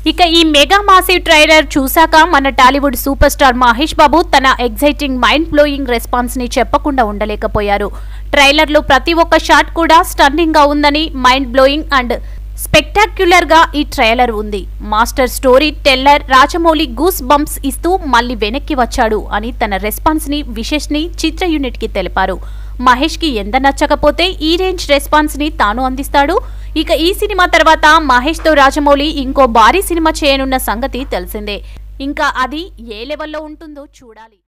ఇక ఈ mega massive trailer చూశాక మన Tollywood super star Mahesh Babu తన ఎగ్జైటింగ్ మైండ్ బ్లోయింగ్ రెస్పాన్స్ ని చెప్పకుండా ఉండలేకపోయారు ట్రైలర్ లో ప్రతి ఒక్క షాట్ కూడా స్టన్నింగ్ గా ఉందని మైండ్ బ్లోయింగ్ అండ్ స్పెక్టాక్యులర్ గా ఈ ట్రైలర్ ఉంది master story teller Rajamouli goose bumps ఇస్తూ మళ్ళీ వెనక్కి వచ్చాడు అని తన రెస్పాన్స్ ని విశేష్ ని చిత్ర యూనిట్ కి తెలిపారు మహేష్ కి ఎంత నచ్చకపోతే ఈ రేంజ్ రెస్పాన్స్ ని తాను అందిస్తాడు ఇక ఈ సినిమా తర్వాత మహేష్ తో రాజమౌళి ఇంకో భారీ సినిమా చేయనున్న సంగతి తెలిసిందే ఇంకా అది ఏ లెవెల్లో ఉంటుందో చూడాలి